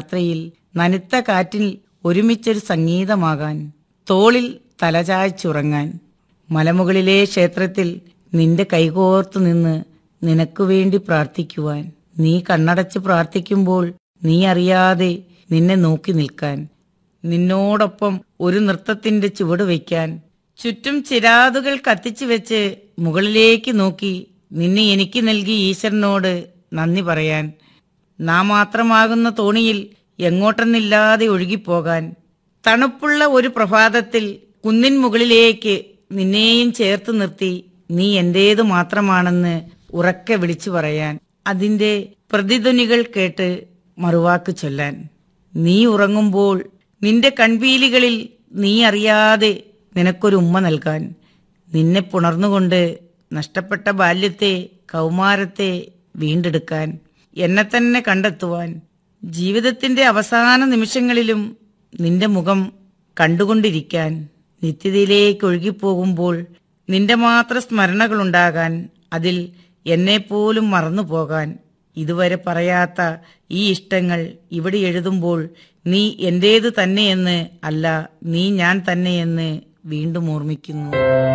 യാത്രയിൽ നനുത്ത കാറ്റിൽ ഒരുമിച്ചൊരു സംഗീതമാകാൻ തോളിൽ തലചായ്ച്ചുറങ്ങാൻ മലമുകളിലെ ക്ഷേത്രത്തിൽ നിന്റെ കൈകോർത്തു നിന്ന് നിനക്കു വേണ്ടി പ്രാർത്ഥിക്കുവാൻ നീ കണ്ണടച്ച് പ്രാർത്ഥിക്കുമ്പോൾ നീ അറിയാതെ നിന്നെ നോക്കി നിൽക്കാൻ നിന്നോടൊപ്പം ഒരു നൃത്തത്തിന്റെ ചുവട് വയ്ക്കാൻ ചുറ്റും ചിരാതുകൾ കത്തിച്ചു വെച്ച് മുകളിലേക്ക് നോക്കി നിന്നെ എനിക്ക് നൽകി ഈശ്വരനോട് നന്ദി പറയാൻ നാം മാത്രമാകുന്ന തോണിയിൽ എങ്ങോട്ടെന്നില്ലാതെ ഒഴുകിപ്പോകാൻ തണുപ്പുള്ള ഒരു പ്രഭാതത്തിൽ കുന്നിൻ മുകളിലേക്ക് നിന്നെയും ചേർത്ത് നിർത്തി നീ എന്റേതു മാത്രമാണെന്ന് ഉറക്കെ വിളിച്ചു പറയാൻ അതിന്റെ പ്രതിധ്വനികൾ കേട്ട് മറുവാക്ക് ചൊല്ലാൻ നീ ഉറങ്ങുമ്പോൾ നിന്റെ കൺപീലികളിൽ നീ അറിയാതെ നിനക്കൊരു ഉമ്മ നൽകാൻ നിന്നെ പുണർന്നുകൊണ്ട് നഷ്ടപ്പെട്ട ബാല്യത്തെ കൗമാരത്തെ വീണ്ടെടുക്കാൻ എന്നെ തന്നെ കണ്ടെത്തുവാൻ ജീവിതത്തിന്റെ അവസാന നിമിഷങ്ങളിലും നിന്റെ മുഖം കണ്ടുകൊണ്ടിരിക്കാൻ നിത്യതയിലേക്ക് ഒഴുകിപ്പോകുമ്പോൾ നിന്റെ മാത്രം സ്മരണകളുണ്ടാകാൻ അതിൽ എന്നെപ്പോലും മറന്നുപോകാൻ ഇതുവരെ പറയാത്ത ഈ ഇഷ്ടങ്ങൾ ഇവിടെ എഴുതുമ്പോൾ നീ എന്റേത് തന്നെയെന്ന് അല്ല നീ ഞാൻ തന്നെയെന്ന് വീണ്ടും ഓർമ്മിക്കുന്നു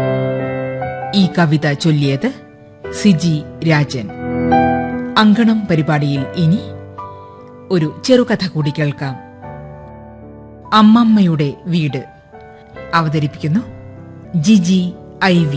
ഈ കവിത ചൊല്ലിയത് സിജി രാജൻ അങ്കണം പരിപാടിയിൽ ഇനി ഒരു ചെറുകഥ കൂടി കേൾക്കാം അമ്മമ്മയുടെ വീട് അവതരിപ്പിക്കുന്നു ജിജി ഐ വി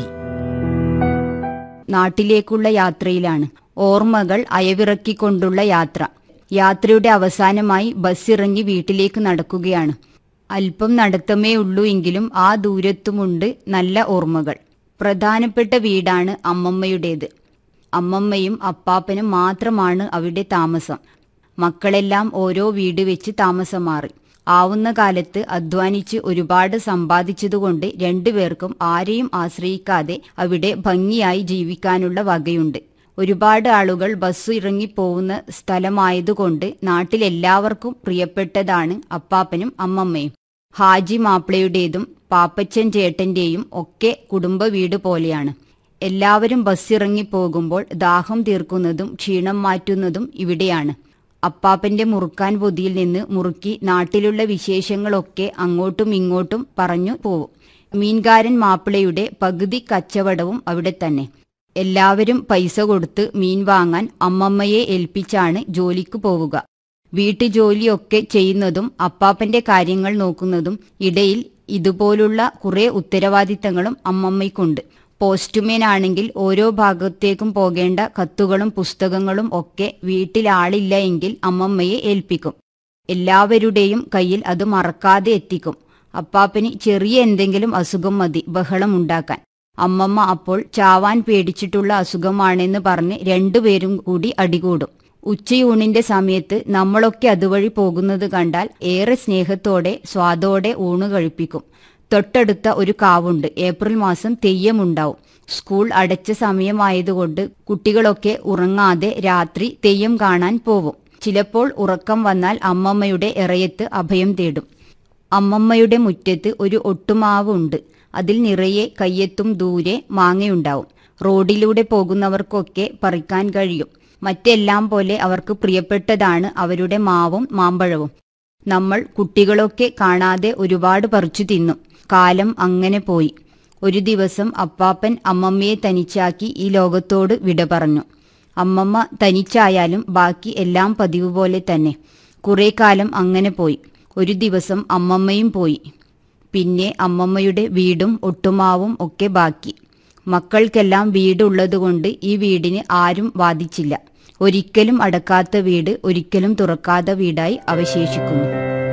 നാട്ടിലേക്കുള്ള യാത്രയിലാണ് ഓർമ്മകൾ അയവിറക്കിക്കൊണ്ടുള്ള യാത്ര യാത്രയുടെ അവസാനമായി ബസ് ഇറങ്ങി വീട്ടിലേക്ക് നടക്കുകയാണ് അല്പം നടത്തമേ ഉള്ളൂ എങ്കിലും ആ ദൂരത്തുമുണ്ട് നല്ല ഓർമ്മകൾ പ്രധാനപ്പെട്ട വീടാണ് അമ്മമ്മയുടേത് അമ്മമ്മയും അപ്പാപ്പനും മാത്രമാണ് അവിടെ താമസം മക്കളെല്ലാം ഓരോ വീട് വെച്ച് താമസം മാറി ആവുന്ന കാലത്ത് അധ്വാനിച്ച് ഒരുപാട് സമ്പാദിച്ചതുകൊണ്ട് രണ്ടുപേർക്കും ആരെയും ആശ്രയിക്കാതെ അവിടെ ഭംഗിയായി ജീവിക്കാനുള്ള വകയുണ്ട് ഒരുപാട് ആളുകൾ ബസ് ഇറങ്ങിപ്പോകുന്ന സ്ഥലമായതുകൊണ്ട് നാട്ടിലെല്ലാവർക്കും പ്രിയപ്പെട്ടതാണ് അപ്പാപ്പനും അമ്മമ്മയും ഹാജി മാപ്പിളയുടേതും പാപ്പച്ചൻ ചേട്ടന്റെയും ഒക്കെ കുടുംബ വീട് പോലെയാണ് എല്ലാവരും ബസ് ഇറങ്ങിപ്പോകുമ്പോൾ ദാഹം തീർക്കുന്നതും ക്ഷീണം മാറ്റുന്നതും ഇവിടെയാണ് അപ്പാപ്പന്റെ മുറുക്കാൻ പൊതിയിൽ നിന്ന് മുറുക്കി നാട്ടിലുള്ള വിശേഷങ്ങളൊക്കെ അങ്ങോട്ടും ഇങ്ങോട്ടും പറഞ്ഞു പോവും മീൻകാരൻ മാപ്പിളയുടെ പകുതി കച്ചവടവും അവിടെ തന്നെ എല്ലാവരും പൈസ കൊടുത്ത് മീൻ വാങ്ങാൻ അമ്മമ്മയെ ഏൽപ്പിച്ചാണ് ജോലിക്ക് പോവുക വീട്ടുജോലിയൊക്കെ ചെയ്യുന്നതും അപ്പാപ്പന്റെ കാര്യങ്ങൾ നോക്കുന്നതും ഇടയിൽ ഇതുപോലുള്ള കുറെ ഉത്തരവാദിത്തങ്ങളും അമ്മമ്മയ്ക്കുണ്ട് പോസ്റ്റ്മാൻ ആണെങ്കിൽ ഓരോ ഭാഗത്തേക്കും പോകേണ്ട കത്തുകളും പുസ്തകങ്ങളും ഒക്കെ വീട്ടിൽ ആളില്ല എങ്കിൽ അമ്മമ്മയെ ഏൽപ്പിക്കും എല്ലാവരുടെയും കയ്യിൽ അത് മറക്കാതെ എത്തിക്കും അപ്പാപ്പന് ചെറിയ എന്തെങ്കിലും അസുഖം മതി ബഹളം ഉണ്ടാക്കാൻ അമ്മമ്മ അപ്പോൾ ചാവാൻ പേടിച്ചിട്ടുള്ള അസുഖമാണെന്ന് പറഞ്ഞ് രണ്ടുപേരും കൂടി അടികൂടും ഉച്ചയൂണിന്റെ സമയത്ത് നമ്മളൊക്കെ അതുവഴി പോകുന്നത് കണ്ടാൽ ഏറെ സ്നേഹത്തോടെ സ്വാദോടെ ഊണ് കഴിപ്പിക്കും തൊട്ടടുത്ത ഒരു കാവുണ്ട് ഏപ്രിൽ മാസം തെയ്യമുണ്ടാവും സ്കൂൾ അടച്ച സമയമായതുകൊണ്ട് കുട്ടികളൊക്കെ ഉറങ്ങാതെ രാത്രി തെയ്യം കാണാൻ പോവും ചിലപ്പോൾ ഉറക്കം വന്നാൽ അമ്മമ്മയുടെ ഇറയത്ത് അഭയം തേടും അമ്മമ്മയുടെ മുറ്റത്ത് ഒരു ഒട്ടുമാവ് ഉണ്ട് അതിൽ നിറയെ കയ്യെത്തും ദൂരെ മാങ്ങയുണ്ടാവും റോഡിലൂടെ പോകുന്നവർക്കൊക്കെ പറിക്കാൻ കഴിയും മറ്റെല്ലാം പോലെ അവർക്ക് പ്രിയപ്പെട്ടതാണ് അവരുടെ മാവും മാമ്പഴവും നമ്മൾ കുട്ടികളൊക്കെ കാണാതെ ഒരുപാട് പറിച്ചു തിന്നു കാലം അങ്ങനെ പോയി ഒരു ദിവസം അപ്പാപ്പൻ അമ്മമ്മയെ തനിച്ചാക്കി ഈ ലോകത്തോട് വിട പറഞ്ഞു അമ്മമ്മ തനിച്ചായാലും ബാക്കി എല്ലാം പതിവ് പോലെ തന്നെ കുറെ കാലം അങ്ങനെ പോയി ഒരു ദിവസം അമ്മമ്മയും പോയി പിന്നെ അമ്മമ്മയുടെ വീടും ഒട്ടുമാവും ഒക്കെ ബാക്കി മക്കൾക്കെല്ലാം വീടുള്ളതുകൊണ്ട് ഈ വീടിന് ആരും വാദിച്ചില്ല ഒരിക്കലും അടക്കാത്ത വീട് ഒരിക്കലും തുറക്കാത്ത വീടായി അവശേഷിക്കുന്നു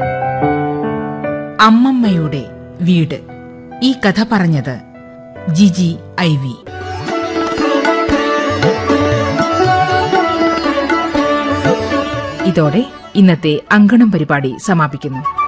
അമ്മമ്മയുടെ വീട് ഈ കഥ പറഞ്ഞത് ജിജി ഐ വി ഇതോടെ ഇന്നത്തെ അങ്കണം പരിപാടി സമാപിക്കുന്നു